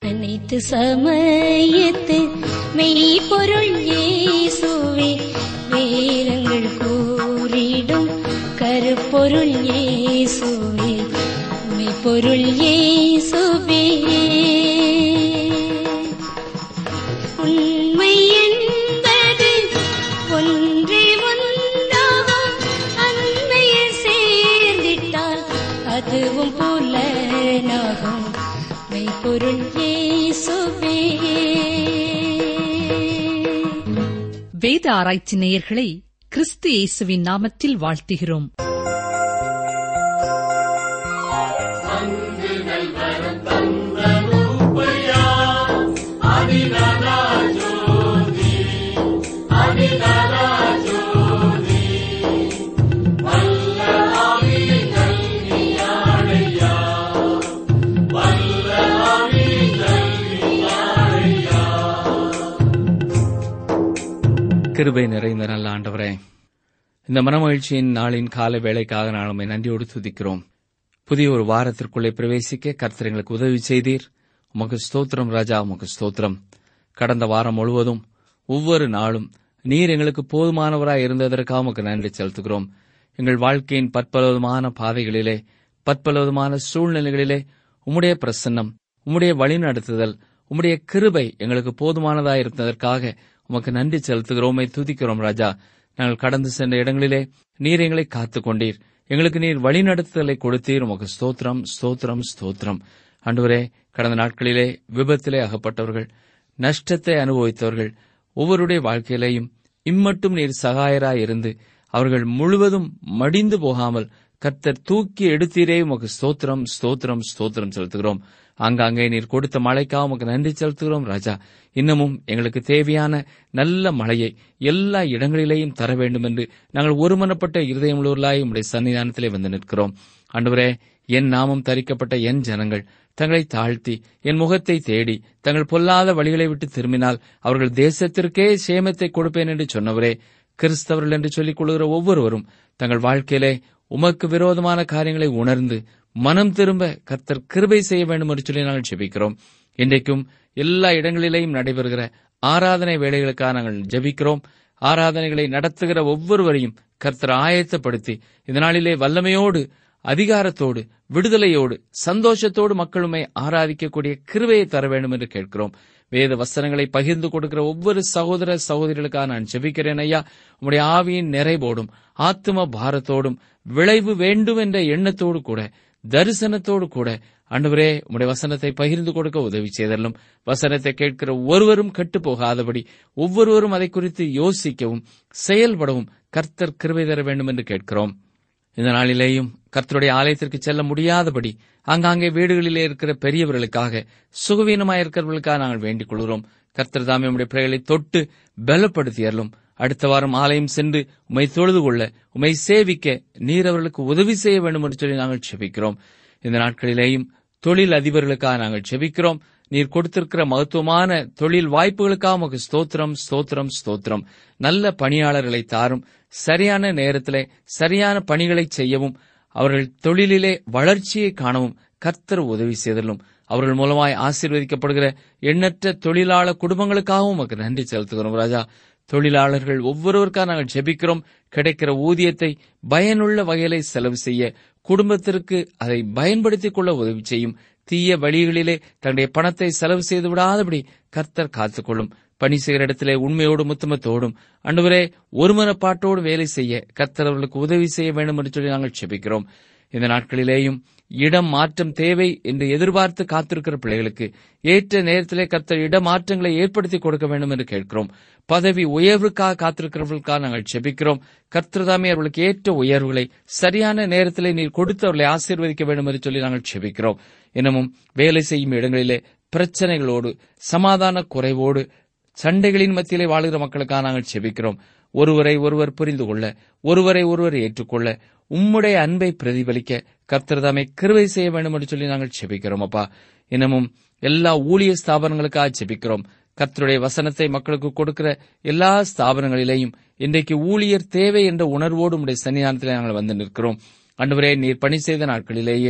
அனைத்து சமயத்து மெய்ப்பொருள் இயேசுவே வேதங்கள் கூறிடும் கருப்பொருள் இயேசுவே மெய்ப்பொருள் இயேசுவே உண்மை என்பது ஒன்றே ஒன்றாகும் அன்மையில் சேர்ந்திட்டால் அதுவும் புலனாகும் மெய்ப்பொருள் இயேசுவே வேத ஆராய்ச்சி நேயர்களை கிறிஸ்து இயேசுவின் நாமத்தில் வாழ்த்துகிறோம் கிருபை நிறைந்த நல்ல ஆண்டவரே இந்த மனமகிழ்ச்சியின் நாளின் கால வேலைக்காக நான் உம்மை நன்றியோடு துதிக்கிறோம் புதிய ஒரு வாரத்திற்குள்ளே பிரவேசிக்க கர்த்தர் எங்களுக்கு உதவி செய்தீர் உமக்கு ஸ்தோத்திரம் ராஜா உமக்கு ஸ்தோத்திரம் கடந்த வாரம் முழுவதும் ஒவ்வொரு நாளும் நீர் எங்களுக்கு போதுமானவராய் இருந்ததற்காக உமக்கு நன்றி செலுத்துகிறோம் எங்கள் வாழ்க்கையின் பற்பலவிதமான பாதைகளிலே பற்பலவிதமான சூழ்நிலைகளிலே உம்முடைய பிரசன்னம் உம்முடைய வழிநடத்துதல் உம்முடைய கிருபை எங்களுக்கு போதுமானதாய் இருந்ததற்காக உமக்கு நன்றி செலுத்துகிறோமே துதிக்கிறோம் ராஜா நாங்கள் கடந்து சென்ற இடங்களிலே நீர் எங்களை காத்துக் கொண்டீர் எங்களுக்கு நீர் வழிநடத்துதலை கொடுத்தீர் உமக்கு ஸ்தோத்திரம் ஸ்தோத்திரம் ஸ்தோத்திரம் அன்றுவரே கடந்த நாட்களிலே விபத்திலே அகப்பட்டவர்கள் நஷ்டத்தை அனுபவித்தவர்கள் ஒவ்வொருடைய வாழ்க்கையிலேயும் இம்மட்டும் நீர் சகாயராய் இருந்து அவர்கள் முழுவதும் மடிந்து போகாமல் கர்த்தர் தூக்கி எடுத்தீரே உமக்கு ஸ்தோத்திரம் ஸ்தோத்திரம் ஸ்தோத்திரம் செலுத்துகிறோம் ஆங்காங்கே நீர் கொடுத்த மழைக்காக உமக்கு நன்றி செலுத்துகிறோம் ராஜா இன்னமும் எங்களுக்கு தேவையான நல்ல மழையை எல்லா இடங்களிலேயும் தர வேண்டும் என்று நாங்கள் ஒருமனப்பட்ட இருதயமுள்ளவர்களாய் உம்முடைய சன்னிதானத்திலே வந்து நிற்கிறோம் ஆண்டவரே என் நாமம் தரிக்கப்பட்ட என் ஜனங்கள் தங்களை தாழ்த்தி என் முகத்தை தேடி தங்கள் பொல்லாத வழிகளை விட்டு திரும்பினால் அவர்கள் தேசத்திற்கே சேமத்தை கொடுப்பேன் என்று சொன்னவரே கிறிஸ்தவர்கள் என்று சொல்லிக் கொள்கிற ஒவ்வொருவரும் தங்கள் வாழ்க்கையிலே உமக்கு விரோதமான காரியங்களை உணர்ந்து மனம் திரும்ப கர்த்தர் கிருபை செய்ய வேண்டும் என்று சொல்லி நாங்கள் ஜெபிக்கிறோம் இன்றைக்கும் எல்லா இடங்களிலேயும் நடைபெறுகிற ஆராதனை வேலைகளுக்காக நாங்கள் ஜெபிக்கிறோம் ஆராதனைகளை நடத்துகிற ஒவ்வொருவரையும் கர்த்தர் ஆயத்தப்படுத்தி இந்த நாளிலே வல்லமையோடு அதிகாரத்தோடு விடுதலையோடு சந்தோஷத்தோடு மக்களுமே ஆராதிக்கக்கூடிய கிருபையை தர வேண்டும் என்று கேட்கிறோம் வேத வசனங்களை பகிர்ந்து கொடுக்கிற ஒவ்வொரு சகோதர சகோதரிகளுக்காக நான் ஜெபிக்கிறேன் ஐயா உம்முடைய ஆவியின் நிறைவோடும் ஆத்தும பாரத்தோடும் விளைவு வேண்டும் என்ற எண்ணத்தோடு கூட தரிசனத்தோடு கூட அன்றுவரே உம்முடைய வசனத்தை பகிர்ந்து கொடுக்க உதவி செய்தலும் வசனத்தை கேட்கிற ஒருவரும் கெட்டு போகாதபடி ஒவ்வொருவரும் அதை குறித்து யோசிக்கவும் செயல்படவும் கர்த்தர் கிருபை தர வேண்டும் என்று கேட்கிறோம் இந்த நாளிலேயும் கர்த்தருடைய ஆலயத்திற்கு செல்ல முடியாதபடி ஆங்காங்கே வீடுகளிலே இருக்கிற பெரியவர்களுக்காக சுகவீனமாயிருக்கிறவர்களுக்காக நாங்கள் வேண்டிக் கொள்கிறோம் கர்த்தர் தாமே உம்முடைய பிள்ளைகளை தொட்டு பலப்படுத்தியறலும் அடுத்த வாரம் ஆலயம் சென்று உமை தொழுது கொள்ள உமை சேவிக்க நீர் அவர்களுக்கு உதவி செய்ய வேண்டும் என்று சொல்லி நாங்கள் செபிக்கிறோம் இந்த நாட்களிலேயும் தொழில் அதிபர்களுக்காக நாங்கள் செபிக்கிறோம் நீர் கொடுத்திருக்கிற மகத்துவமான தொழில் வாய்ப்புகளுக்காக உமக்கு ஸ்தோத்திரம் ஸ்தோத்திரம் ஸ்தோத்திரம் நல்ல பணியாளர்களை தாரும் சரியான நேரத்திலே சரியான பணிகளை செய்யவும் அவர்கள் தொழிலிலே வளர்ச்சியை காணவும் கர்த்தர் உதவி செய்தலும் அவர்கள் மூலமாய் ஆசீர்வதிக்கப்படுகிற எண்ணற்ற தொழிலாளர் குடும்பங்களுக்காகவும் உமக்கு நன்றி செலுத்துகிறோம் ராஜா தொழிலாளர்கள் ஒவ்வொருவருக்காக நாங்கள் ஜெபிக்கிறோம் கிடைக்கிற ஊதியத்தை பயனுள்ள வகையிலே செலவு செய்ய குடும்பத்திற்கு அதை பயன்படுத்திக் கொள்ள உதவி செய்யும் தீய வழிகளிலே தன்னுடைய பணத்தை செலவு செய்து விடாதபடி கர்த்தர் காத்துக்கொள்ளும் பணி செய்கிற இடத்திலே உண்மையோடு முத்தமத்தோடும் அன்றுவரே ஒருமனப்பாட்டோடு வேலை செய்ய கர்த்தர் அவர்களுக்கு உதவி செய்ய வேண்டும் என்று சொல்லி நாங்கள் செபிக்கிறோம் இந்த நாட்களிலேயும் இடம் மாற்றம் தேவை என்று எதிர்பார்த்து காத்திருக்கிற பிள்ளைகளுக்கு ஏற்ற நேரத்திலே கர்த்தர் இடமாற்றங்களை ஏற்படுத்தி கொடுக்க வேண்டும் என்று கேட்கிறோம் பதவி உயர்வுக்காக காத்திருக்கிறவர்களுக்காக நாங்கள் செபிக்கிறோம் கர்த்தர்தாமே அவர்களுக்கு ஏற்ற உயர்வுகளை சரியான நேரத்திலே நீர் கொடுத்து அவர்களை ஆசீர்வதிக்க வேண்டும் என்று சொல்லி நாங்கள் செபிக்கிறோம் இன்னமும் வேலை செய்யும் இடங்களிலே பிரச்சனைகளோடு சமாதான குறைவோடு சண்டைகளின் மத்தியிலே வாழுகிற மக்களுக்காக நாங்கள் செபிக்கிறோம் ஒருவரை ஒருவர் புரிந்து கொள்ள ஒருவரை ஒருவர் ஏற்றுக்கொள்ள உம்முடைய அன்பை பிரதிபலிக்க கர்த்தர்தாமே கிருவை செய்ய வேண்டும் என்று சொல்லி நாங்கள் செபிக்கிறோம் அப்பா இன்னமும் எல்லா ஊழிய ஸ்தாபனங்களுக்காக செபிக்கிறோம் கர்த்தருடைய வசனத்தை மக்களுக்கு கொடுக்கிற எல்லா ஸ்தாபனங்களிலேயும் இன்றைக்கு ஊழியர் தேவை என்ற உணர்வோடு உடைய சன்னிதானத்திலே நாங்கள் வந்து நிற்கிறோம் அன்றுவரே நீர் பணி செய்த நாட்களிலேயே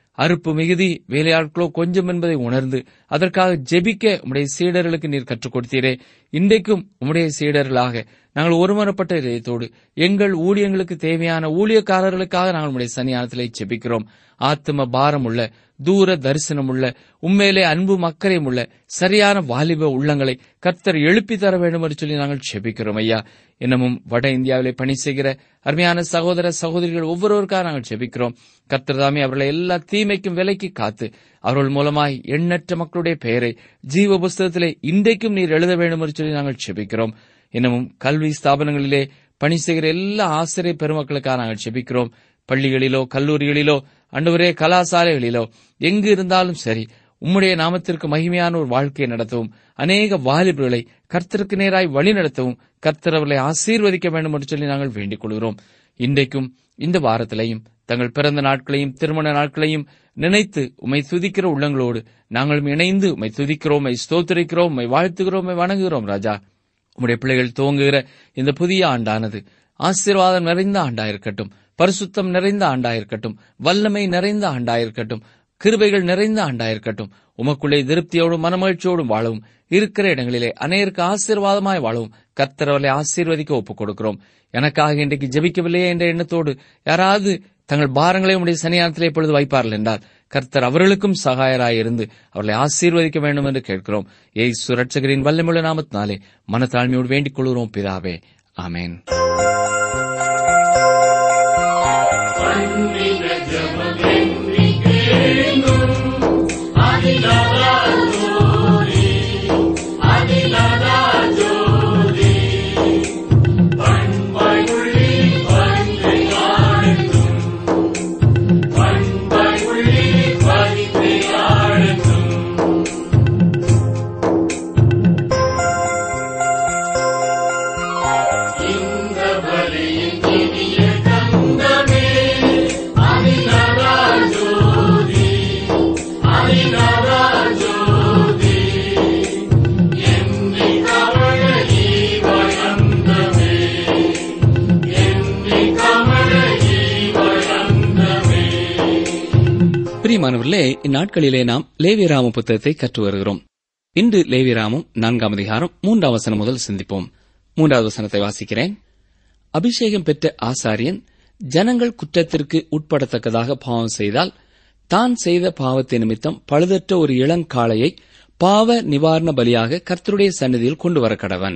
அறுப்பு மிகுதி வேலையாட்களோ கொஞ்சம் என்பதை உணர்ந்து அதற்காக ஜெபிக்க உம்முடைய சீடர்களுக்கு நீர் கற்றுக் கொடுத்தீரே இன்றைக்கும் உம்முடைய சீடர்களாக நாங்கள் ஒருமனப்பட்ட இதயத்தோடு எங்கள் ஊழியங்களுக்கு தேவையான ஊழியக்காரர்களுக்காக நாங்கள் உம்முடைய சன்னியானத்திலே ஜெபிக்கிறோம் ஆத்ம பாரம் உள்ள தூர தரிசனம் உள்ள உண்மையிலே அன்பு மக்கரையும் உள்ள சரியான வாலிப உள்ளங்களை கர்த்தர் எழுப்பி தர வேண்டும் என்று சொல்லி நாங்கள் செபிக்கிறோம் ஐயா இன்னமும் வட இந்தியாவிலே பணி செய்கிற அருமையான சகோதர சகோதரிகள் ஒவ்வொருவருக்காக நாங்கள் செபிக்கிறோம் கர்த்தர் தாமே அவர்களை எல்லா தீமைக்கும் விலைக்கு காத்து அவர்கள் மூலமாய் எண்ணற்ற மக்களுடைய பெயரை ஜீவ புஸ்தகத்திலே இன்றைக்கும் நீர் எழுத வேண்டும் என்று சொல்லி நாங்கள் செபிக்கிறோம் இன்னமும் கல்வி ஸ்தாபனங்களிலே பணி செய்கிற எல்லா ஆசிரியர் பெருமக்களுக்காக நாங்கள் செபிக்கிறோம் பள்ளிகளிலோ கல்லூரிகளிலோ அன்றுவரே கலாசாலைகளிலோ எங்கு இருந்தாலும் சரி உம்முடைய நாமத்திற்கு மகிமையான ஒரு வாழ்க்கையை நடத்தவும் அநேக வாலிபர்களை கர்த்தருக்கு நேராய் வழி நடத்தவும் கர்த்தர் அவர்களை ஆசீர்வதிக்க வேண்டும் என்று சொல்லி நாங்கள் வேண்டிக் கொள்கிறோம் இன்றைக்கும் இந்த வாரத்திலையும் தங்கள் பிறந்த நாட்களையும் திருமண நாட்களையும் நினைத்து உம்மை துதிக்கிற உள்ளங்களோடு நாங்களும் இணைந்து உம்மை துதிக்கிறோம் உம்மை ஸ்தோத்திரிக்கிறோம் உம்மை வாழ்த்துகிறோம் உம்மை வணங்குகிறோம் ராஜா உம்முடைய பிள்ளைகள் துவங்குகிற இந்த புதிய ஆண்டானது ஆசீர்வாதம் நிறைந்த ஆண்டாயிருக்கட்டும் பரிசுத்தம் நிறைந்த ஆண்டாயிருக்கட்டும் வல்லமை நிறைந்த ஆண்டாயிருக்கட்டும் கிருபைகள் நிறைந்த ஆண்டாயிருக்கட்டும் உமக்குள்ளே திருப்தியோடும் மனமகிழ்ச்சியோடும் வாழவும் இருக்கிற இடங்களிலே அநேருக்கு ஆசீர்வாதமாய் வாழவும் கர்த்தரவர்களை ஆசீர்வதிக்க ஒப்புக் கொடுக்கிறோம் எனக்காக இன்றைக்கு ஜெபிக்கவில்லையே என்ற எண்ணத்தோடு யாராவது தங்கள் பாரங்களை உடைய சன்னியானத்திலே இப்பொழுது வைப்பார்கள் என்றால் கர்த்தர் அவர்களுக்கும் சகாயராய் இருந்து அவர்களை ஆசீர்வதிக்க வேண்டும் என்று கேட்கிறோம் ஏய் சுரட்சகரின் வல்லமுள்ள நாமத்தினாலே மனத்தாழ்மையோடு வேண்டிக் கொள்கிறோம் பிதாவே ஆமேன் பிரியமானவர்களே இந்நாட்களிலே நாம் லேவியராம புத்தகத்தை கற்று வருகிறோம் இன்று லேவியராமம் நான்காம் அதிகாரம் மூன்றாம் வசனம் முதல் சிந்திப்போம் மூன்றாவது வசனத்தை வாசிக்கிறேன் அபிஷேகம் பெற்ற ஆசாரியன் ஜனங்கள் குற்றத்திற்கு உட்படத்தக்கதாக பாவம் செய்தால் தான் செய்த பாவத்தை நிமித்தம் பழுதற்ற ஒரு இளங்காளையை பாவ நிவாரண பலியாக கர்த்தருடைய சந்நிதியில் கொண்டு வர கடவன்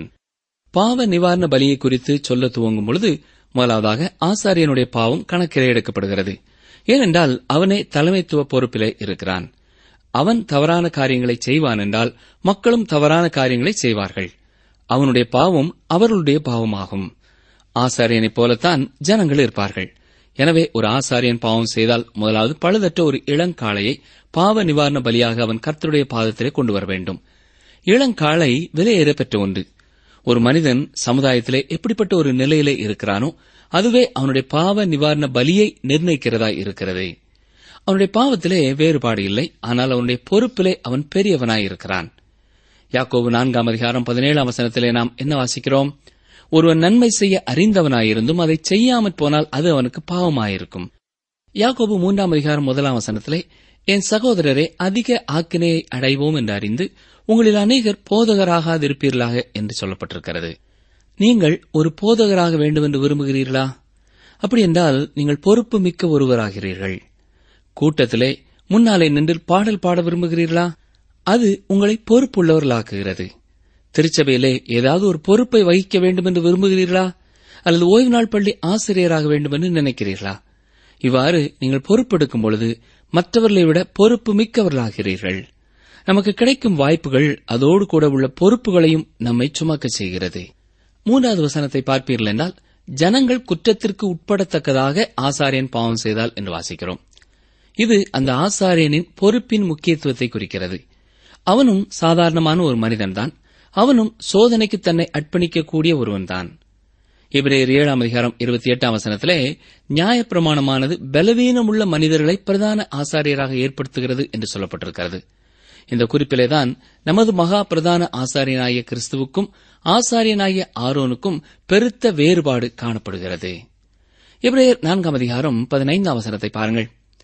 பாவ நிவாரண பலியை குறித்து சொல்ல துவங்கும் பொழுது முதலாவதாக ஆசாரியனுடைய பாவம் கணக்கிலே எடுக்கப்படுகிறது ஏனென்றால் அவனே தலைமைத்துவ பொறுப்பிலே இருக்கிறான் அவன் தவறான காரியங்களை செய்வான் என்றால் மக்களும் தவறான காரியங்களை செய்வார்கள் அவனுடைய பாவம் அவர்களுடைய பாவமாகும் ஆசாரியனைப் போலத்தான் ஜனங்கள் இருப்பார்கள் எனவே ஒரு ஆசாரியன் பாவம் செய்தால் முதலாவது பழுதற்ற ஒரு இளங்காளையை பாவ நிவாரண பலியாக அவன் கர்த்தருடைய பாதத்திலே கொண்டு வர வேண்டும் இளங்காளை விலையேற பெற்ற ஒன்று ஒரு மனிதன் சமுதாயத்திலே எப்படிப்பட்ட ஒரு நிலையிலே இருக்கிறானோ அதுவே அவனுடைய பாவ நிவாரண பலியை நிர்ணயிக்கிறதா இருக்கிறது அவனுடைய பாவத்திலே வேறுபாடு இல்லை ஆனால் அவனுடைய பொறுப்பிலே அவன் பெரியவனாய் இருக்கிறான் யாக்கோபு நான்காம் அதிகாரம் பதினேழாம் வசனத்திலே நாம் என்ன வாசிக்கிறோம் ஒருவன் நன்மை செய்ய அறிந்தவனாயிருந்தும் அதை செய்யாமற் போனால் அது அவனுக்கு பாவமாயிருக்கும் யாக்கோபு மூன்றாம் அதிகாரம் முதலாம் வசனத்திலே என் சகோதரரே அதிக ஆக்கினையை அடைவோம் என்று அறிந்து உங்களில் அநேகர் போதகராகாதிருப்பீர்களாக என்று சொல்லப்பட்டிருக்கிறது நீங்கள் ஒரு போதகராக வேண்டும் என்று விரும்புகிறீர்களா அப்படி என்றால் நீங்கள் பொறுப்பு மிக்க ஒருவராகிறீர்கள் கூட்டத்திலே முன்னாலே நின்று பாடல் பாட விரும்புகிறீர்களா அது உங்களை பொறுப்புள்ளவர்களாக்குகிறது திருச்சபையிலே ஏதாவது ஒரு பொறுப்பை வகிக்க வேண்டும் என்று விரும்புகிறீர்களா அல்லது ஓய்வு நாள் பள்ளி ஆசிரியராக வேண்டும் என்று நினைக்கிறீர்களா இவ்வாறு நீங்கள் பொறுப்பெடுக்கும் பொழுது மற்றவர்களை விட பொறுப்பு மிக்கவர்களாகிறீர்கள் நமக்கு கிடைக்கும் வாய்ப்புகள் அதோடு கூட உள்ள பொறுப்புகளையும் நம்மை சுமக்க செய்கிறது மூன்றாவது வசனத்தை பார்ப்பீர்கள் என்றால் ஜனங்கள் குற்றத்திற்கு உட்படத்தக்கதாக ஆசாரியன் பாவம் செய்தால் என்று வாசிக்கிறோம் இது அந்த ஆசாரியனின் பொறுப்பின் முக்கியத்துவத்தை குறிக்கிறது அவனும் சாதாரணமான ஒரு மனிதன்தான் அவனும் சோதனைக்கு தன்னை அர்ப்பணிக்கக்கூடிய ஒருவன்தான் இவரேர் ஏழாம் அதிகாரம் இருபத்தி எட்டாம் வசனத்திலே நியாயப்பிரமாணமானது பலவீனமுள்ள மனிதர்களை பிரதான ஆசாரியராக ஏற்படுத்துகிறது என்று சொல்லப்பட்டிருக்கிறது இந்த குறிப்பிலேதான் நமது மகா பிரதான ஆசாரியனாகிய கிறிஸ்துவுக்கும் ஆசாரியனாகிய ஆரோனுக்கும் பெருத்த வேறுபாடு காணப்படுகிறது இப்ரேயர் நான்காம் அதிகாரம் பதினைந்தாம் அவசரத்தை பாருங்கள்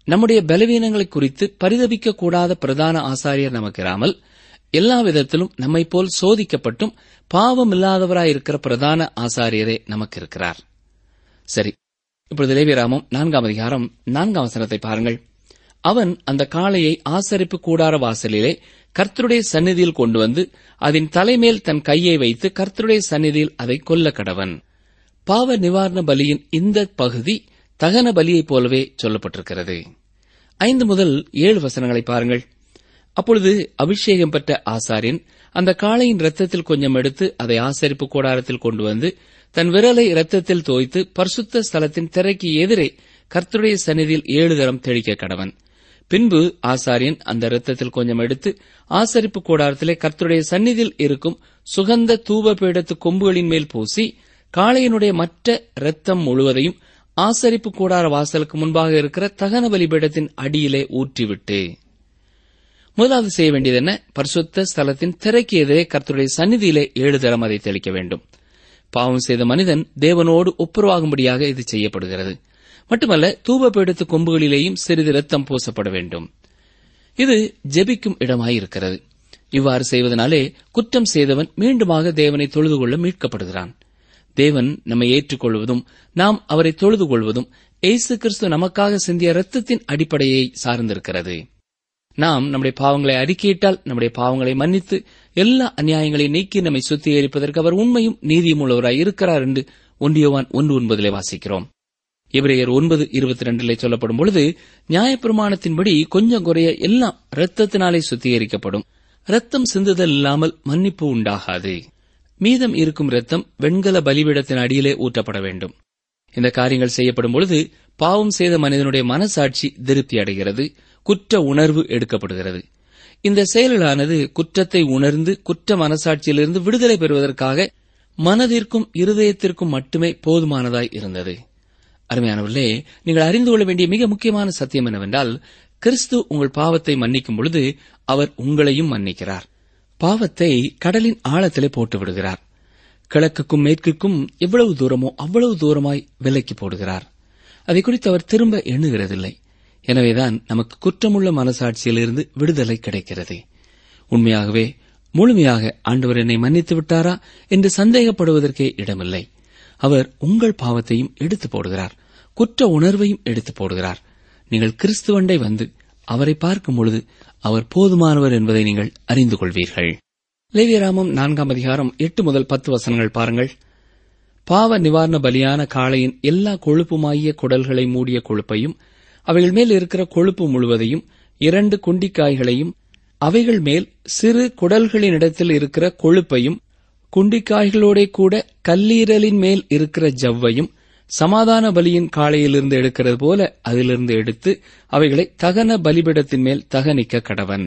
நம்முடைய பலவீனங்களை குறித்து பரிதபிக்க கூடாத பிரதான ஆசாரியர் நமக்கிராமல் எல்லா விதத்திலும் நம்மை போல் சோதிக்கப்பட்டும் பாவமில்லாதவராயிருக்கிற பிரதான ஆசாரியரே நமக்கு இருக்கிறார் சரி இப்பொழுது லேவியராமம் நான்காம் அதிகாரம் நான்காம் வசனத்தை பாருங்கள் அவன் அந்த காளையை ஆசரிப்பு கூடார வாசலிலே கர்த்தருடைய சந்நிதியில் கொண்டு வந்து அதன் தலைமேல் தன் கையை வைத்து கர்த்தருடைய சந்நிதியில் அதை கொல்ல கடவன் பாவ நிவாரண பலியின் இந்த பகுதி தகன பலியைப் போலவே சொல்லப்பட்டிருக்கிறது ஐந்து முதல் ஏழு வசனங்களை பாருங்கள் அப்பொழுது அபிஷேகம் பெற்ற ஆசாரியன் அந்த காளையின் இரத்தத்தில் கொஞ்சம் எடுத்து அதை ஆசரிப்பு கூடாரத்தில் கொண்டு வந்து தன் விரலை இரத்தத்தில் தோய்த்து பரிசுத்த ஸ்தலத்தின் திரைக்கு எதிரே கர்த்தருடைய சந்நிதியில் ஏழு தரம் தெளிக்க கடவன் பின்பு ஆசாரியன் அந்த இரத்தத்தில் கொஞ்சம் எடுத்து ஆசரிப்பு கூடாரத்திலே கர்த்தருடைய சந்நிதியில் இருக்கும் சுகந்த தூப பீடத்து கொம்புகளின் மேல் பூசி காளையினுடைய மற்ற இரத்தம் முழுவதையும் ஆசரிப்பு கூடார வாசலுக்கு முன்பாக இருக்கிற தகன பலிபீடத்தின் அடியிலே ஊற்றிவிட்டு முதலாவது செய்ய வேண்டியது என்ன பரிசுத்த ஸ்தலத்தின் திரைக்கு எதிரே கர்த்தருடைய சந்நிதியிலே ஏழு தரம் அதை தெளிக்க வேண்டும் பாவம் செய்த மனிதன் தேவனோடு ஒப்புரவாகும்படியாக இது செய்யப்படுகிறது மட்டுமல்ல தூப பீடத்து கொம்புகளிலேயும் சிறிது ரத்தம் பூசப்பட வேண்டும் இது ஜெபிக்கும் இடமாயிருக்கிறது இவ்வாறு செய்வதனாலே குற்றம் செய்தவன் மீண்டுமாக தேவனை தொழுது கொள்ள மீட்கப்படுகிறான் தேவன் நம்மை ஏற்றுக்கொள்வதும் நாம் அவரை தொழுது கொள்வதும் இயேசு கிறிஸ்து நமக்காக சிந்திய இரத்தத்தின் அடிப்படையை சார்ந்திருக்கிறது நாம் நம்முடைய பாவங்களை அறிக்கையிட்டால் நம்முடைய பாவங்களை மன்னித்து எல்லா அநியாயங்களையும் நீக்கி நம்மை சுத்திகரிப்பதற்கு அவர் உண்மையும் நீதியும் உள்ளவராய் இருக்கிறார் என்று ஒன்றியவான் ஒன்று ஒன்பதிலே வாசிக்கிறோம் எபிரேயர் ஒன்பது இருபத்தி ரெண்டிலே சொல்லப்படும் பொழுது நியாயப்பிரமாணத்தின்படி கொஞ்சம் குறைய எல்லாம் இரத்தத்தினாலே சுத்திகரிக்கப்படும் ரத்தம் சிந்துதல் இல்லாமல் மன்னிப்பு உண்டாகாது மீதம் இருக்கும் இரத்தம் வெண்கல பலிபீடத்தின் அடியிலே ஊற்றப்பட வேண்டும் இந்த காரியங்கள் செய்யப்படும் பொழுது பாவம் செய்த மனிதனுடைய மனசாட்சி திருப்தி அடைகிறது குற்ற உணர்வு எடுக்கப்படுகிறது இந்த செயல்களானது குற்றத்தை உணர்ந்து குற்ற மனசாட்சியிலிருந்து விடுதலை பெறுவதற்காக மனதிற்கும் இருதயத்திற்கும் மட்டுமே போதுமானதாய் இருந்தது அருமையானவர்களே நீங்கள் அறிந்து கொள்ள வேண்டிய மிக முக்கியமான சத்தியம் என்னவென்றால் கிறிஸ்து உங்கள் பாவத்தை மன்னிக்கும் பொழுது அவர் உங்களையும் மன்னிக்கிறார் பாவத்தை கடலின் ஆழத்திலே போட்டு விடுகிறார் கிழக்குக்கும் மேற்குக்கும் எவ்வளவு தூரமோ அவ்வளவு தூரமாய் விலக்கி போடுகிறார் அதை குறித்து அவர் திரும்ப எண்ணுகிறதில்லை எனவேதான் நமக்கு குற்றமுள்ள மனசாட்சியிலிருந்து விடுதலை கிடைக்கிறது உண்மையாகவே முழுமையாக ஆண்டவர் என்னை மன்னித்து விட்டாரா என்று சந்தேகப்படுவதற்கே இடமில்லை அவர் உங்கள் பாவத்தையும் எடுத்து போடுகிறார் குற்ற உணர்வையும் எடுத்து போடுகிறார் நீங்கள் கிறிஸ்துவண்டை வந்து அவரை பார்க்கும் பொழுது அவர் போதுமானவர் என்பதை நீங்கள் அறிந்து கொள்வீர்கள் லேவியராமம் நான்காம் அதிகாரம் எட்டு முதல் பத்து வசனங்கள் பாருங்கள் பாவ நிவாரண பலியான காளையின் எல்லா கொழுப்புமாகிய குடல்களை மூடிய கொழுப்பையும் அவைகள் மேல் இருக்கிற கொழுப்பு முழுவதையும் இரண்டு குண்டிக்காய்களையும் அவைகள் மேல் சிறு குடல்களினிடத்தில் இருக்கிற கொழுப்பையும் குண்டிக்காய்களோடே கூட கல்லீரலின் மேல் இருக்கிற ஜவ்வையும் சமாதான பலியின் காளையிலிருந்து எடுக்கிறது போல அதிலிருந்து எடுத்து அவைகளை தகன பலிபிடத்தின் மேல் தகனிக்க கடவன்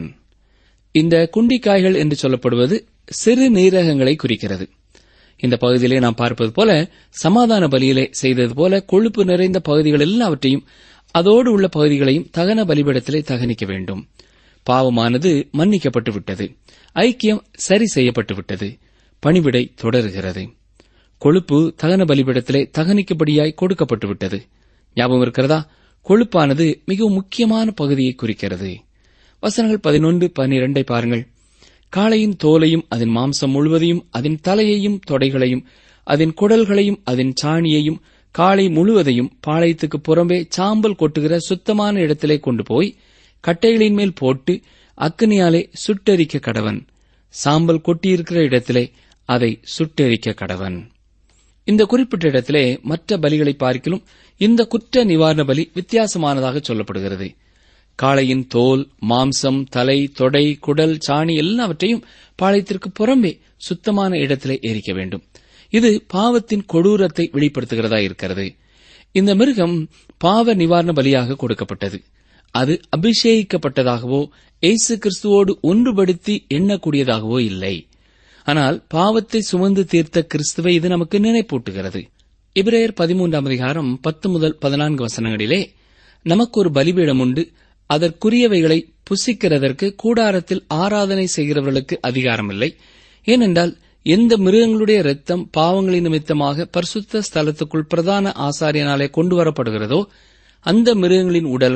இந்த குண்டிக்காய்கள் என்று சொல்லப்படுவது சிறு நீரகங்களை குறிக்கிறது இந்த பகுதியிலே நாம் பார்ப்பது போல சமாதான பலியிலே செய்தது போல கொழுப்பு நிறைந்த பகுதிகள் எல்லாவற்றையும் அதோடு உள்ள பகுதிகளையும் தகன பலிபிடத்திலே தகனிக்க வேண்டும் பாவமானது மன்னிக்கப்பட்டு விட்டது ஐக்கியம் சரி செய்யப்பட்டு விட்டது பணிவிடை தொடருகிறது கொழுப்பு தகன பலிபிடத்திலே தகனிக்கும்படியாய் கொடுக்கப்பட்டு விட்டது ஞாபகம் இருக்கிறதா கொழுப்பானது மிகவும் முக்கியமான பகுதியை குறிக்கிறது வசனங்கள் பதினொன்று பன்னிரண்டை பாருங்கள் காளையின் தோலையும் அதன் மாம்சம் முழுவதையும் அதன் தலையையும் தொடைகளையும் அதன் குடல்களையும் அதன் சாணியையும் காளை முழுவதையும் பாளையத்துக்கு புறம்பே சாம்பல் கொட்டுகிற சுத்தமான இடத்திலே கொண்டு போய் கட்டைகளின் மேல் போட்டு அக்னியாலே சுட்டெரிக்க கடவன் சாம்பல் கொட்டியிருக்கிற இடத்திலே அதை சுட்டெரிக்க கடவன் இந்த குறிப்பிட்ட இடத்திலே மற்ற பலிகளை பார்க்கிலும் இந்த குற்ற நிவாரண பலி வித்தியாசமானதாக சொல்லப்படுகிறது காளையின் தோல் மாம்சம் தலை தொடை குடல் சாணி எல்லாவற்றையும் பாளையத்திற்கு புறம்பே சுத்தமான இடத்திலே எரிக்க வேண்டும் இது பாவத்தின் கொடூரத்தை வெளிப்படுத்துகிறதா இருக்கிறது இந்த மிருகம் பாவ நிவாரண பலியாக கொடுக்கப்பட்டது அது அபிஷேகிக்கப்பட்டதாகவோ இயேசு கிறிஸ்துவோடு ஒன்றுபடுத்தி எண்ணக்கூடியதாகவோ இல்லை ஆனால் பாவத்தை சுமந்து தீர்த்த கிறிஸ்துவை இது நமக்கு நினைப்பூட்டுகிறது இப்ரேயர் பதிமூன்றாம் அதிகாரம் பத்து முதல் பதினான்கு வசனங்களிலே நமக்கு ஒரு பலிபீடம் உண்டு அதற்குரியவைகளை புசிக்கிறதற்கு கூடாரத்தில் ஆராதனை செய்கிறவர்களுக்கு அதிகாரமில்லை ஏனென்றால் எந்த மிருகங்களுடைய இரத்தம் பாவங்களின் நிமித்தமாக பரிசுத்த ஸ்தலத்துக்குள் பிரதான ஆசாரியனாலே கொண்டு வரப்படுகிறதோ அந்த மிருகங்களின் உடல்கள்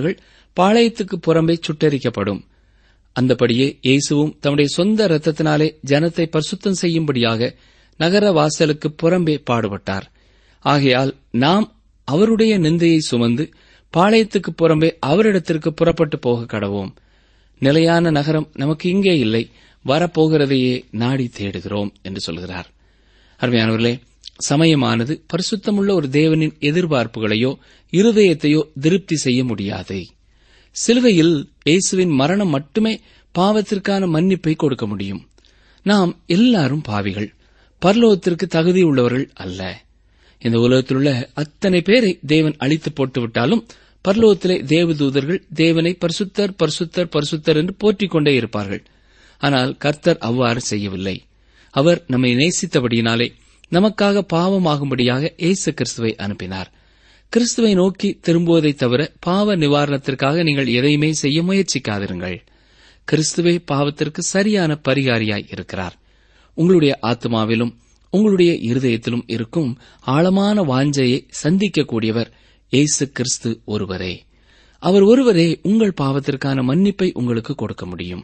பாளையத்துக்கு புறம்பே சுட்டெரிக்கப்படும் அந்தபடியே இயேசுவும் தம்முடைய சொந்த இரத்தத்தினாலே ஜனத்தை பரிசுத்தம் செய்யும்படியாக நகர வாசலுக்கு புறம்பே பாடுபட்டார் ஆகையால் நாம் அவருடைய நிந்தையை சுமந்து பாளையத்துக்கு புறம்பே அவரிடத்திற்கு புறப்பட்டு போக கடவோம் நிலையான நகரம் நமக்கு இங்கே இல்லை வரப்போகிறதையே நாடி தேடுகிறோம் என்று சொல்கிறார் அருமையானவர்களே சமயமானது பரிசுத்தமுள்ள ஒரு தேவனின் எதிர்பார்ப்புகளையோ இருதயத்தையோ திருப்தி செய்ய முடியாது சிலுவையில் இயேசுவின் மரணம் மட்டுமே பாவத்திற்கான மன்னிப்பை கொடுக்க முடியும் நாம் எல்லாரும் பாவிகள் பரலோகத்திற்கு தகுதி உள்ளவர்கள் அல்ல இந்த உலகத்திலுள்ள அத்தனை பேரை தேவன் அழித்து போட்டு விட்டாலும் பரலோகத்திலே தேவதூதர்கள் தேவனை பரிசுத்தர் பரிசுத்தர் பரிசுத்தர் என்று போற்றிக் கொண்டே இருப்பார்கள் ஆனால் கர்த்தர் அவ்வாறு செய்யவில்லை அவர் நம்மை நேசித்தபடியினாலே நமக்காக பாவமாகும்படியாக இயேசு கிறிஸ்துவை அனுப்பினார் கிறிஸ்துவை நோக்கி திரும்புவதைத் தவிர பாவ நிவாரணத்திற்காக நீங்கள் எதையுமே செய்ய முயற்சிக்காதிருங்கள் கிறிஸ்துவே பாவத்திற்கு சரியான பரிகாரியாய் இருக்கிறார் உங்களுடைய ஆத்மாவிலும் உங்களுடைய இருதயத்திலும் இருக்கும் ஆழமான வாஞ்சையை சந்திக்கக்கூடியவர் இயேசு கிறிஸ்து ஒருவரே அவர் ஒருவரே உங்கள் பாவத்திற்கான மன்னிப்பை உங்களுக்கு கொடுக்க முடியும்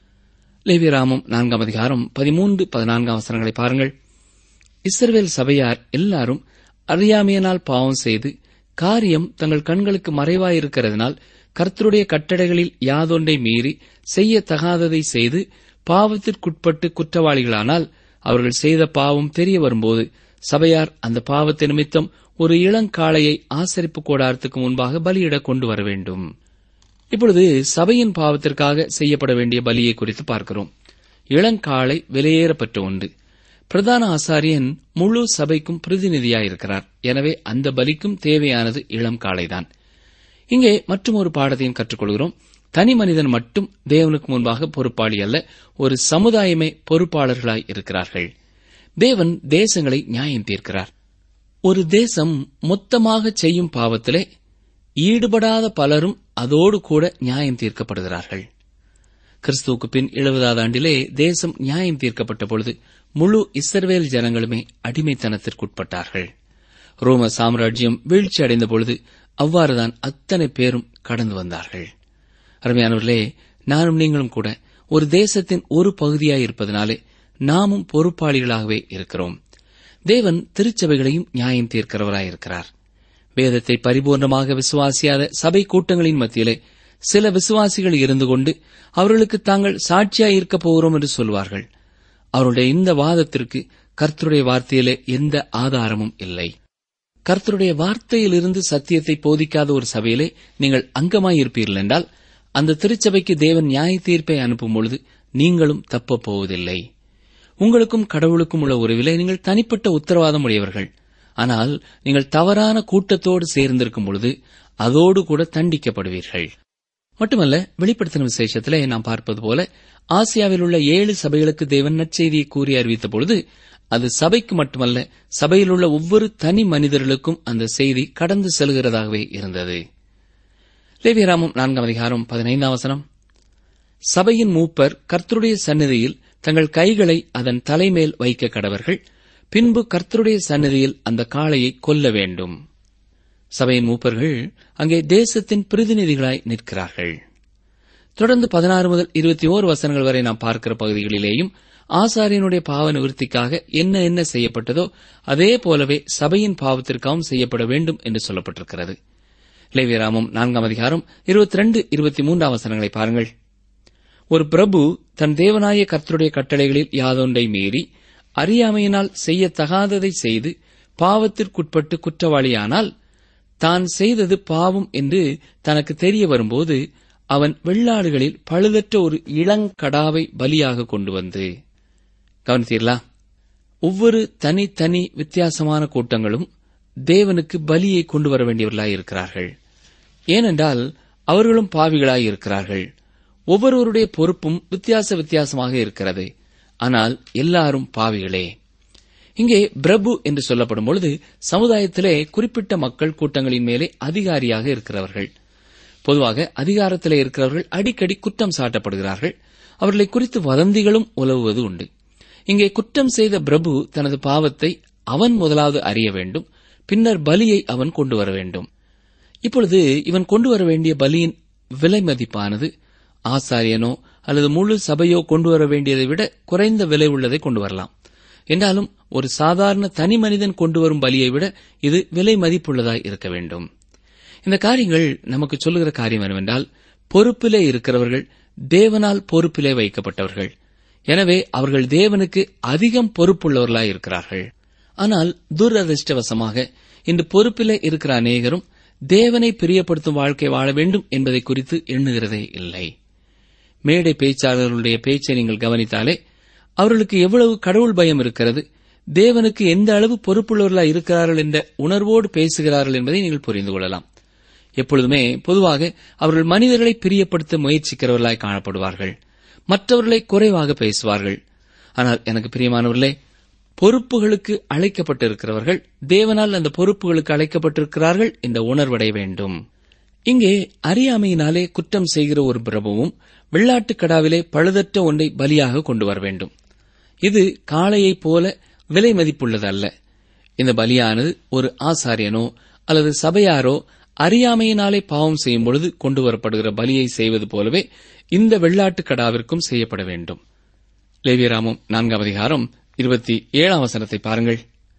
லேவியராமம் நான்காம் அதிகாரம் பதிமூன்று பதினான்காம் வசனங்களை பாருங்கள் இஸ்ரவேல் சபையார் எல்லாரும் அறியாமையினால் பாவம் செய்து காரியம் தங்கள் கண்களுக்கு மறைவாயிருக்கிறதுனால் கர்த்தருடைய கட்டளைகளில் யாதொன்றை மீறி செய்யத்தகாததை செய்து பாவத்திற்குட்பட்டு குற்றவாளிகளானால் அவர்கள் செய்த பாவம் தெரிய வரும்போது சபையார் அந்த பாவத்தை நிமித்தம் ஒரு இளங்காளையை ஆசரிப்பு கூடாரத்துக்கு முன்பாக பலியிட கொண்டு வர வேண்டும் இப்பொழுது சபையின் பாவத்திற்காக செய்யப்பட வேண்டிய பலியை குறித்து பார்க்கிறோம் இளங்காளை விலையேறப்பட்ட ஒன்று பிரதான ஆசாரியன் முழு சபைக்கும் பிரதிநிதியாயிருக்கிறார் எனவே அந்த பலிக்கும் தேவையானது இளம் காளைதான் இங்கே மற்றும் ஒரு பாடத்தையும் கற்றுக்கொள்கிறோம் தனி மனிதன் மட்டும் தேவனுக்கு முன்பாக பொறுப்பாளி அல்ல ஒரு சமுதாயமே பொறுப்பாளர்களாய் இருக்கிறார்கள் தேவன் தேசங்களை நியாயம் தீர்க்கிறார் ஒரு தேசம் மொத்தமாக செய்யும் பாவத்திலே ஈடுபடாத பலரும் அதோடு கூட நியாயம் தீர்க்கப்படுகிறார்கள் கிறிஸ்துவுக்கு பின் எழுபதாவது ஆண்டிலே தேசம் நியாயம் தீர்க்கப்பட்ட பொழுது முழு இஸ்ரவேல் ஜனங்களுமே அடிமைத்தனத்திற்குட்பட்டார்கள் ரோம சாம்ராஜ்யம் வீழ்ச்சி அடைந்த பொழுது அவ்வாறுதான் அத்தனை பேரும் கடந்து வந்தார்கள் அருமையானவர்களே நானும் நீங்களும் கூட ஒரு தேசத்தின் ஒரு பகுதியாய் இருப்பதனாலே நாமும் பொறுப்பாளிகளாகவே இருக்கிறோம் தேவன் திருச்சபைகளையும் நியாயம் தீர்க்கிறவராயிருக்கிறார் வேதத்தை பரிபூர்ணமாக விசுவாசியாத சபை கூட்டங்களின் மத்தியிலே சில விசுவாசிகள் இருந்து கொண்டு அவர்களுக்கு தாங்கள் சாட்சியாய் இருக்கப் போகிறோம் என்று சொல்வார்கள் அவருடைய இந்த வாதத்திற்கு கர்த்தருடைய வார்த்தையிலே எந்த ஆதாரமும் இல்லை கர்த்தருடைய வார்த்தையிலிருந்து சத்தியத்தை போதிக்காத ஒரு சபையிலே நீங்கள் அங்கமாயிருப்பீர்கள் என்றால் அந்த திருச்சபைக்கு தேவன் நியாய தீர்ப்பை அனுப்பும் பொழுது நீங்களும் தப்பப் போவதில்லை உங்களுக்கும் கடவுளுக்கும் உள்ள உறவிலே நீங்கள் தனிப்பட்ட உத்தரவாதம் உடையவர்கள் ஆனால் நீங்கள் தவறான கூட்டத்தோடு சேர்ந்திருக்கும் பொழுது அதோடு கூட தண்டிக்கப்படுவீர்கள் மட்டுமல்ல வெளிப்படுத்தின விசேஷத்திலே நாம் பார்ப்பது போல ஆசியாவில் உள்ள ஏழு சபைகளுக்கு தேவன் நற்செய்தியை கூறி அறிவித்த பொழுது அது சபைக்கு மட்டுமல்ல சபையில் உள்ள ஒவ்வொரு தனி மனிதர்களுக்கும் அந்த செய்தி கடந்து செல்கிறதாகவே இருந்தது லேவியராமம் நான்காம் அதிகாரம் பதினைந்தாம் வசனம் சபையின் மூப்பர் கர்த்தருடைய சந்நிதியில் தங்கள் கைகளை அதன் தலைமேல் வைக்க கடவர்கள் பின்பு கர்த்தருடைய சந்நிதியில் அந்த காளையை கொல்ல வேண்டும் சபையின் மூப்பர்கள் அங்கே தேசத்தின் பிரதிநிதிகளாய் நிற்கிறார்கள் தொடர்ந்து பதினாறு முதல் இருபத்தி ஓரு வசனங்கள் வரை நாம் பார்க்கிற பகுதிகளிலேயும் ஆசாரியனுடைய பாவ நிவர்த்திக்காக என்ன என்ன செய்யப்பட்டதோ அதே போலவே சபையின் பாவத்திற்காகவும் செய்யப்பட வேண்டும் என்று சொல்லப்பட்டிருக்கிறது லேவியராமம் நான்காம் அதிகாரம் இருபத்தி ரெண்டு இருபத்தி மூன்றாம் வசனங்களை பாருங்கள் ஒரு பிரபு தன் தேவனாய கர்த்தருடைய கட்டளைகளில் யாதொன்றை மீறி அறியாமையினால் செய்யத்தகாததை செய்து பாவத்திற்குட்பட்டு குற்றவாளியானால் தான் செய்தது பாவம் என்று தனக்கு தெரிய வரும்போது அவன் வெள்ளாடுகளில் பழுதற்ற ஒரு இளங்கடாவை பலியாக கொண்டு வந்து கவனித்தீர்களா ஒவ்வொரு தனி தனி வித்தியாசமான கூட்டங்களும் தேவனுக்கு பலியை கொண்டு வர வேண்டியவர்களாய் இருக்கிறார்கள் ஏனென்றால் அவர்களும் பாவிகளாய் இருக்கிறார்கள் ஒவ்வொருவருடைய பொறுப்பும் வித்தியாச வித்தியாசமாக இருக்கிறது ஆனால் எல்லாரும் பாவிகளே இங்கே பிரபு என்று சொல்லப்படும் பொழுது சமுதாயத்திலே குறிப்பிட்ட மக்கள் கூட்டங்களின் மேலே அதிகாரியாக இருக்கிறவர்கள் பொதுவாக அதிகாரத்திலே இருக்கிறவர்கள் அடிக்கடி குற்றம் சாட்டப்படுகிறார்கள் அவர்களை குறித்து வதந்திகளும் உலவுவது உண்டு இங்கே குற்றம் செய்த பிரபு தனது பாவத்தை அவன் முதலாவது அறிய வேண்டும் பின்னர் பலியை அவன் கொண்டு வர வேண்டும் இப்பொழுது இவன் கொண்டு வர வேண்டிய பலியின் விலை மதிப்பானது ஆசாரியனோ அல்லது முழு சபையோ கொண்டு வர வேண்டியதை விட குறைந்த விலை உள்ளதை கொண்டு வரலாம் என்றாலும் ஒரு சாதாரண தனி மனிதன் கொண்டு வரும் பலியை விட இது விலை மதிப்புள்ளதாய் இருக்க வேண்டும் இந்த காரியங்கள் நமக்கு சொல்லுகிற காரியம் என்னவென்றால் பொறுப்பிலே இருக்கிறவர்கள் தேவனால் பொறுப்பிலே வைக்கப்பட்டவர்கள் எனவே அவர்கள் தேவனுக்கு அதிகம் பொறுப்புள்ளவர்களாய் இருக்கிறார்கள் ஆனால் துரதிருஷ்டவசமாக இன்று பொறுப்பிலே இருக்கிற அநேகரும் தேவனை பிரியப்படுத்தும் வாழ்க்கை வாழ வேண்டும் என்பதை குறித்து எண்ணுகிறதே இல்லை மேடை பேச்சாளர்களுடைய பேச்சை நீங்கள் கவனித்தாலே அவர்களுக்கு எவ்வளவு கடவுள் பயம் இருக்கிறது தேவனுக்கு எந்த அளவு பொறுப்புள்ளவர்களாய் இருக்கிறார்கள் என்ற உணர்வோடு பேசுகிறார்கள் என்பதை நீங்கள் புரிந்து கொள்ளலாம் எப்பொழுதுமே பொதுவாக அவர்கள் மனிதர்களை பிரியப்படுத்த முயற்சிக்கிறவர்களாய் காணப்படுவார்கள் மற்றவர்களை குறைவாக பேசுவார்கள் ஆனால் எனக்கு பிரியமானவர்களே பொறுப்புகளுக்கு அழைக்கப்பட்டிருக்கிறவர்கள் தேவனால் அந்த பொறுப்புகளுக்கு அழைக்கப்பட்டிருக்கிறார்கள் என்ற உணர்வடைய வேண்டும் இங்கே அறியாமையினாலே குற்றம் செய்கிற ஒரு பிரபுவும் வெள்ளாட்டுக் கடாவிலே பழுதற்ற ஒன்றை பலியாக கொண்டு வர வேண்டும் இது காளையைப் போல விலை மதிப்புள்ளது அல்ல இந்த பலியானது ஒரு ஆசாரியனோ அல்லது சபையாரோ அறியாமையினாலே பாவம் செய்யும் பொழுது கொண்டு வரப்படுகிற பலியை செய்வது போலவே இந்த வெள்ளாட்டுக் கடாவிற்கும் செய்யப்பட வேண்டும் லேவியராமம் நான்காம் அதிகாரம் இருபத்தி ஏழாம் வசனத்தை பாருங்கள்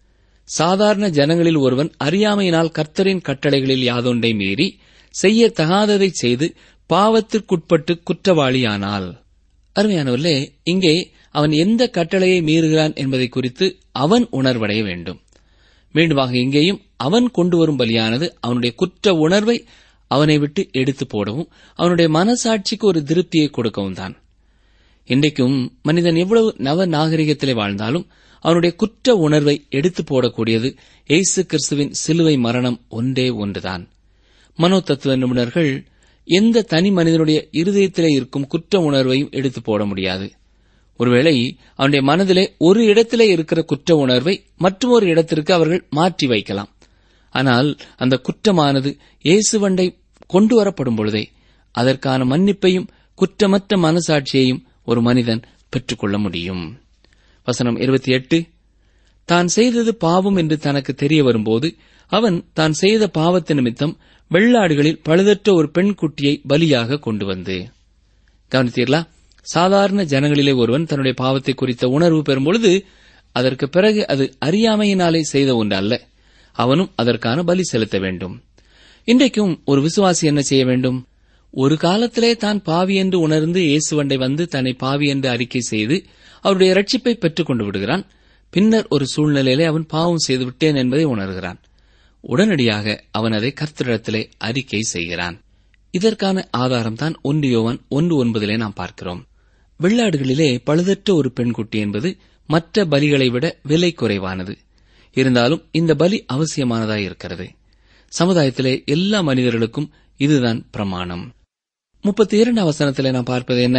சாதாரண ஜனங்களில் ஒருவன் அறியாமையினால் கர்த்தரின் கட்டளைகளில் யாதொன்றை மீறி செய்ய தகாததை செய்து பாவத்திற்குட்பட்டு குற்றவாளியானால் அருமையானவர்களே இங்கே அவன் எந்த கட்டளையை மீறுகிறான் என்பதை குறித்து அவன் உணர்வடைய வேண்டும் மீண்டுமாக இங்கேயும் அவன் கொண்டு வரும் பலியானது அவனுடைய குற்ற உணர்வை அவனை விட்டு எடுத்து போடவும் அவனுடைய மனசாட்சிக்கு ஒரு திருப்தியை கொடுக்கவும் தான் இன்றைக்கும் மனிதன் எவ்வளவு நவ நாகரிகத்திலே வாழ்ந்தாலும் அவனுடைய குற்ற உணர்வை எடுத்து போடக்கூடியது இயேசு கிறிஸ்துவின் சிலுவை மரணம் ஒன்றே ஒன்றுதான் மனோ தத்துவ நிபுணர்கள் எந்த தனி மனிதனுடைய இருதயத்திலே இருக்கும் குற்ற உணர்வையும் எடுத்து போட முடியாது ஒருவேளை அவனுடைய மனதிலே ஒரு இடத்திலே இருக்கிற குற்ற உணர்வை மற்றொரு இடத்திற்கு அவர்கள் மாற்றி வைக்கலாம் ஆனால் அந்த குற்றமானது இயேசுவண்டை கொண்டு வரப்படும் பொழுதே அதற்கான மன்னிப்பையும் குற்றமற்ற மனசாட்சியையும் ஒரு மனிதன் பெற்றுக்கொள்ள முடியும் வசனம் இருபத்தி எட்டு தான் செய்தது பாவம் என்று தனக்கு தெரிய வரும்போது அவன் தான் செய்த பாவத்து நிமித்தம் வெள்ளாடுகளில் பழுதற்ற ஒரு பெண் குட்டியை பலியாக கொண்டு வந்து கவனித்தீர்களா சாதாரண ஜனங்களிலே ஒருவன் தன்னுடைய பாவத்தை குறித்த உணர்வு பெறும்பொழுது அதற்கு பிறகு அது அறியாமையினாலே செய்த ஒன்று அல்ல அவனும் அதற்கான பலி செலுத்த வேண்டும் இன்றைக்கும் ஒரு விசுவாசி என்ன செய்ய வேண்டும் ஒரு காலத்திலே தான் பாவி என்று உணர்ந்து இயேசுவண்டை வந்து தன்னை பாவி என்று அறிக்கை செய்து அவருடைய ரட்சிப்பை பெற்றுக் கொண்டு விடுகிறான் பின்னர் ஒரு சூழ்நிலையிலே அவன் பாவம் செய்து விட்டேன் என்பதை உணர்கிறான் உடனடியாக அவன் அதை கர்த்தரிடத்திலே அறிக்கை செய்கிறான் இதற்கான ஆதாரம்தான் ஒன்று யோவான் ஒன்று ஒன்பதிலே நாம் பார்க்கிறோம் வெள்ளாடுகளிலே பழுதற்ற ஒரு பெண்குட்டி என்பது மற்ற பலிகளை விட விலை குறைவானது இருந்தாலும் இந்த பலி அவசியமானதாய் இருக்கிறது சமுதாயத்திலே எல்லா மனிதர்களுக்கும் இதுதான் பிரமாணம் முப்பத்தி இரண்டாம் வசனத்திலே நாம் பார்ப்பது என்ன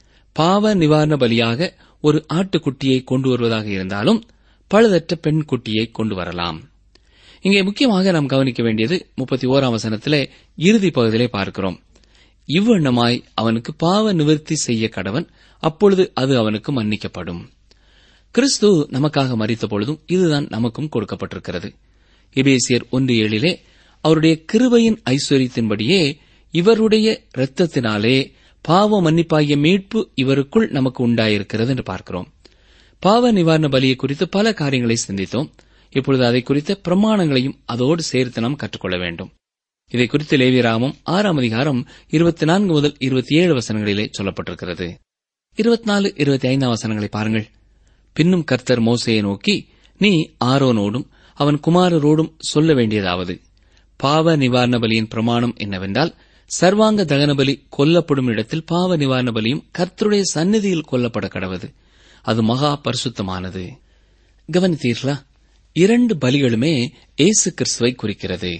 பாவ நிவாரண பலியாக ஒரு ஆட்டுக்குட்டியை கொண்டு வருவதாக இருந்தாலும் பழுதற்ற பெண் குட்டியை கொண்டு வரலாம் இங்கே முக்கியமாக நாம் கவனிக்க வேண்டியது முப்பத்தி ஓராம் வசனத்திலே இறுதி பகுதியிலே பார்க்கிறோம் இவ்வண்ணமாய் அவனுக்கு பாவ நிவர்த்தி செய்ய கடவன் அப்பொழுது அது அவனுக்கு மன்னிக்கப்படும் கிறிஸ்து நமக்காக மறித்த பொழுதும் இதுதான் நமக்கும் கொடுக்கப்பட்டிருக்கிறது எபேசியர் ஒன்று ஏழிலே அவருடைய கிருபையின் ஐஸ்வர்யத்தின்படியே இவருடைய இரத்தத்தினாலே பாவ மன்னிப்பாகிய மீட்பு இவருக்குள் நமக்கு உண்டாயிருக்கிறது என்று பார்க்கிறோம் பாவ நிவாரண பலியை குறித்து பல காரியங்களை சிந்தித்தோம் இப்பொழுது அதை குறித்த பிரமாணங்களையும் அதோடு சேர்த்து நாம் கற்றுக்கொள்ள வேண்டும் இதை குறித்து லேவியராமம் ஆறாம் அதிகாரம் இருபத்தி நான்கு முதல் இருபத்தி ஏழு வசனங்களிலே சொல்லப்பட்டிருக்கிறது இருபத்தி நாலு இருபத்தி ஐந்தாம் வசனங்களை பாருங்கள் பின்னும் கர்த்தர் மோசையை நோக்கி நீ ஆரோனோடும் அவன் குமாரரோடும் சொல்ல வேண்டியதாவது பாவ நிவாரண பலியின் பிரமாணம் என்னவென்றால் சர்வாங்க தகன பலி கொல்லப்படும் இடத்தில் பாவ நிவாரண பலியும் கர்த்தருடைய சந்நிதியில் கொல்லப்பட கடவது அது மகா பரிசுத்தமானது கவனித்தீர்களா இரண்டு பலிகளுமே இயேசு கிறிஸ்துவை குறிக்கிறது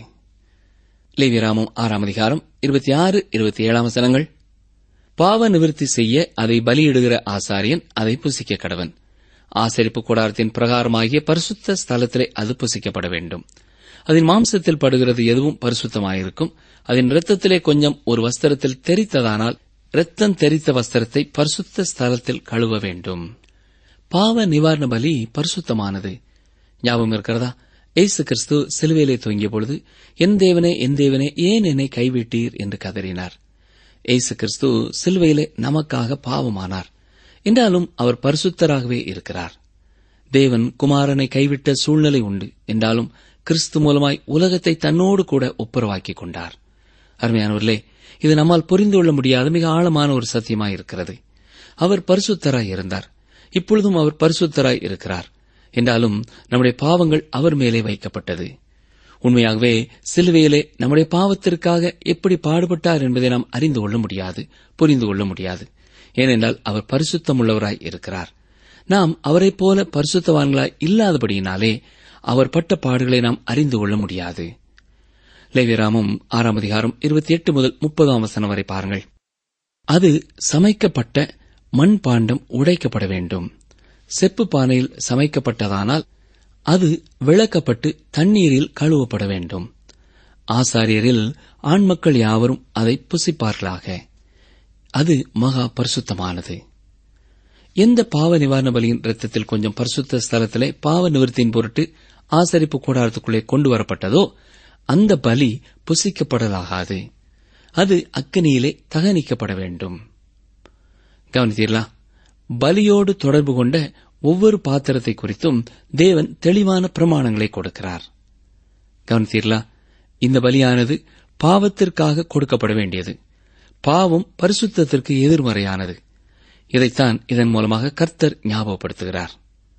லேவியராமம் ஆறாம் அதிகாரம் இருபத்தி ஆறு இருபத்தி ஏழாம் வசனங்கள் பாவ நிவர்த்தி செய்ய அதை பலியிடுகிற ஆசாரியன் அதை புசிக்க கடவன் ஆசரிப்பு கூடாரத்தின் பிரகாரமாகிய பரிசுத்த ஸ்தலத்திலே அது புசிக்கப்பட வேண்டும் அதன் மாம்சத்தில் படுகிறது எதுவும் பரிசுத்தமாயிருக்கும் அதன் இரத்தத்திலே கொஞ்சம் ஒரு வஸ்திரத்தில் தெரித்ததானால் இரத்தம் தெரித்த வஸ்திரத்தை பரிசுத்த ஸ்தலத்தில் கழுவ வேண்டும் பாவ நிவாரண பலி பரிசுத்தமானது ஞாபகம் இருக்கிறதா ஏசு கிறிஸ்து சிலுவையிலே தொங்கிய பொழுது என் தேவனே என் தேவனே ஏன் என்னை கைவிட்டீர் என்று கதறினார் இயேசு கிறிஸ்து சிலுவையிலே நமக்காக பாவமானார் என்றாலும் அவர் பரிசுத்தராகவே இருக்கிறார் தேவன் குமாரனை கைவிட்ட சூழ்நிலை உண்டு என்றாலும் கிறிஸ்து மூலமாய் உலகத்தை தன்னோடு கூட ஒப்புரவாக்கிக் கொண்டார் அருமையானவர்களே இது நம்மால் புரிந்து கொள்ள முடியாத மிக ஆழமான ஒரு சத்தியமாய் இருக்கிறது அவர் பரிசுத்தராய் இருந்தார் இப்பொழுதும் அவர் பரிசுத்தராய் இருக்கிறார் என்றாலும் நம்முடைய பாவங்கள் அவர் மேலே வைக்கப்பட்டது உண்மையாகவே சிலுவையிலே நம்முடைய பாவத்திற்காக எப்படி பாடுபட்டார் என்பதை நாம் அறிந்து கொள்ள முடியாது புரிந்து கொள்ள முடியாது ஏனென்றால் அவர் பரிசுத்தமுள்ளவராய் இருக்கிறார் நாம் அவரைப் போல பரிசுத்தவான்களாய் இல்லாதபடியினாலே அவர் பட்ட பாடுகளை நாம் அறிந்து கொள்ள முடியாது லேவியராமம் ஆறாம் அதிகாரம் இருபத்தி எட்டு முதல் முப்பதாம் வசனம் வரை பாருங்கள் அது சமைக்கப்பட்ட மண் பாண்டம் உடைக்கப்பட வேண்டும் செப்பு பானையில் சமைக்கப்பட்டதானால் அது விளக்கப்பட்டு தண்ணீரில் கழுவப்பட வேண்டும் ஆசாரியரில் ஆண்மக்கள் யாவரும் அதை புசிப்பார்களாக அது மகா பரிசுத்தமானது எந்த பாவ நிவாரண பலியின் ரத்தத்தில் கொஞ்சம் பரிசுத்த ஸ்தலத்திலே பாவ நிவர்த்தியின் பொருட்டு ஆசரிப்பு கூடாரத்துக்குள்ளே கொண்டு வரப்பட்டதோ அந்த பலி புசிக்கப்படலாகாது அது அக்கினியிலே தகனிக்கப்பட வேண்டும் கவனித்தீர்களா பலியோடு தொடர்பு கொண்ட ஒவ்வொரு பாத்திரத்தை குறித்தும் தேவன் தெளிவான பிரமாணங்களை கொடுக்கிறார் கவனித்தீர்களா இந்த பலியானது பாவத்திற்காக கொடுக்கப்பட வேண்டியது பாவம் பரிசுத்தத்திற்கு எதிர்மறையானது இதைத்தான் இதன் மூலமாக கர்த்தர் ஞாபகப்படுத்துகிறார்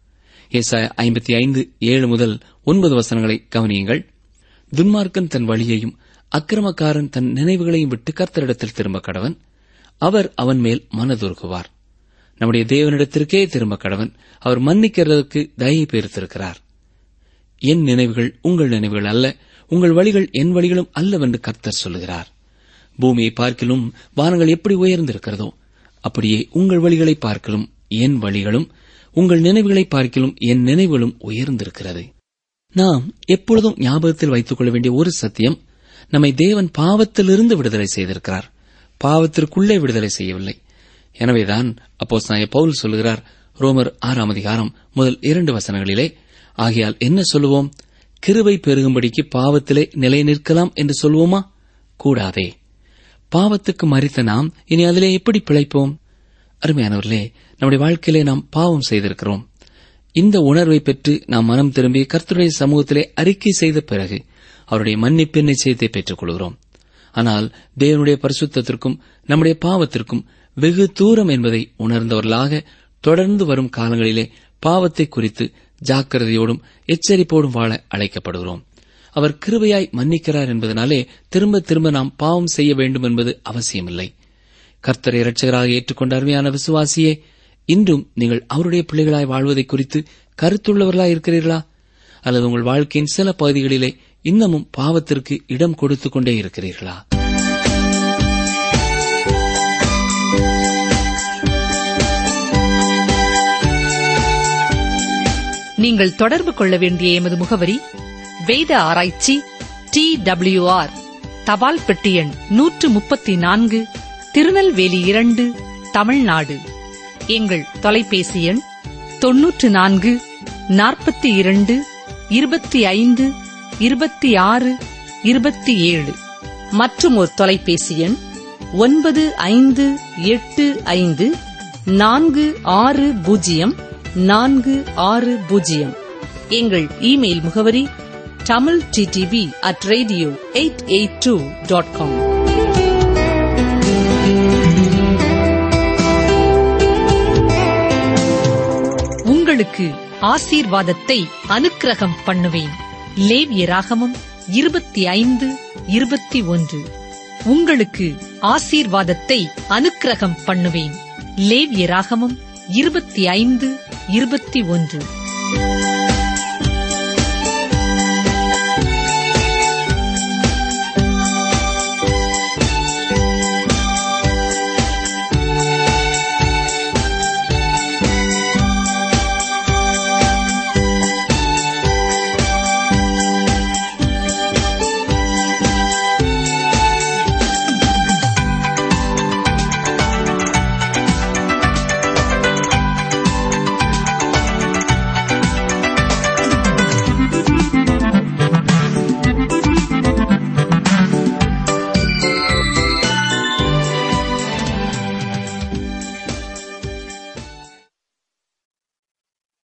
ஏசாய ஐம்பத்தி ஐந்து ஏழு முதல் ஒன்பது வசனங்களை கவனியுங்கள் துன்மார்க்கன் தன் வழியையும் அக்கிரமக்காரன் தன் நினைவுகளையும் விட்டு கர்த்தரிடத்தில் திரும்ப கடவன் அவர் அவன் மேல் மனதுருகுவார் நம்முடைய தேவனிடத்திற்கே திரும்ப கடவன் அவர் மன்னிக்கிறதற்கு தயை பெருத்திருக்கிறார் என் நினைவுகள் உங்கள் நினைவுகள் அல்ல உங்கள் வழிகள் என் வழிகளும் அல்லவென்று கர்த்தர் சொல்லுகிறார் பூமியை பார்க்கிலும் வானங்கள் எப்படி உயர்ந்திருக்கிறதோ அப்படியே உங்கள் வழிகளை பார்க்கலும் என் வழிகளும் உங்கள் நினைவுகளை பார்க்கிலும் என் நினைவுகளும் உயர்ந்திருக்கிறது நாம் எப்பொழுதும் ஞாபகத்தில் வைத்துக் கொள்ள வேண்டிய ஒரு சத்தியம் நம்மை தேவன் பாவத்திலிருந்து விடுதலை செய்திருக்கிறார் பாவத்திற்குள்ளே விடுதலை செய்யவில்லை எனவேதான் அப்போ பவுல் சொல்லுகிறார் ரோமர் ஆறாம் அதிகாரம் முதல் இரண்டு வசனங்களிலே ஆகையால் என்ன சொல்லுவோம் கிருபை பெருகும்படிக்கு பாவத்திலே நிலை நிற்கலாம் என்று சொல்வோமா கூடாதே பாவத்துக்கு மறித்த நாம் இனி அதிலே எப்படி பிழைப்போம் அருமையானவர்களே நம்முடைய வாழ்க்கையிலே நாம் பாவம் செய்திருக்கிறோம் இந்த உணர்வை பெற்று நாம் மனம் திரும்பி கர்த்தருடைய சமூகத்திலே அறிக்கை செய்த பிறகு அவருடைய மன்னிப்பு நிச்சயத்தை பெற்றுக் கொள்கிறோம் ஆனால் தேவனுடைய பரிசுத்தத்திற்கும் நம்முடைய பாவத்திற்கும் வெகு தூரம் என்பதை உணர்ந்தவர்களாக தொடர்ந்து வரும் காலங்களிலே பாவத்தை குறித்து ஜாக்கிரதையோடும் எச்சரிப்போடும் வாழ அழைக்கப்படுகிறோம் அவர் கிருபையாய் மன்னிக்கிறார் என்பதனாலே திரும்ப திரும்ப நாம் பாவம் செய்ய வேண்டும் என்பது அவசியமில்லை கர்த்தரை இரட்சகராக ஏற்றுக்கொண்ட அருமையான விசுவாசியே இன்றும் நீங்கள் அவருடைய பிள்ளைகளாய் வாழ்வதை குறித்து கருத்துள்ளவர்களாய் இருக்கிறீர்களா அல்லது உங்கள் வாழ்க்கையின் சில பகுதிகளிலே இன்னமும் பாவத்திற்கு இடம் கொடுத்துக் கொண்டே இருக்கிறீர்களா நீங்கள் தொடர்பு கொள்ள வேண்டிய எமது முகவரி வேத ஆராய்ச்சி டி டபிள்யூ ஆர் தபால் பெட்டி எண் நூற்று முப்பத்தி நான்கு திருநெல்வேலி இரண்டு தமிழ்நாடு எங்கள் தொலைபேசி எண் தொன்னூற்று நான்கு நாற்பத்தி இரண்டு இருபத்தி ஐந்து இருபத்தி ஆறு இருபத்தி ஏழு மற்றும் ஒரு தொலைபேசி எண் ஒன்பது ஐந்து எட்டு ஐந்து நான்கு ஆறு பூஜ்ஜியம் நான்கு ஆறு பூஜ்ஜியம் எங்கள் இமெயில் முகவரி Tamil DTV at radio eight eight two dot com உங்களுக்கு ஆசீர்வாதத்தை அனுக்கிரகம் பண்ணுவேன் லேவியராகமம் இருபத்தி ஐந்து இருபத்தி ஒன்று உங்களுக்கு ஆசீர்வாதத்தை அனுக்கிரகம் பண்ணுவேன் லேவியராகமம் இருபத்தி ஐந்து இருபத்தி ஒன்று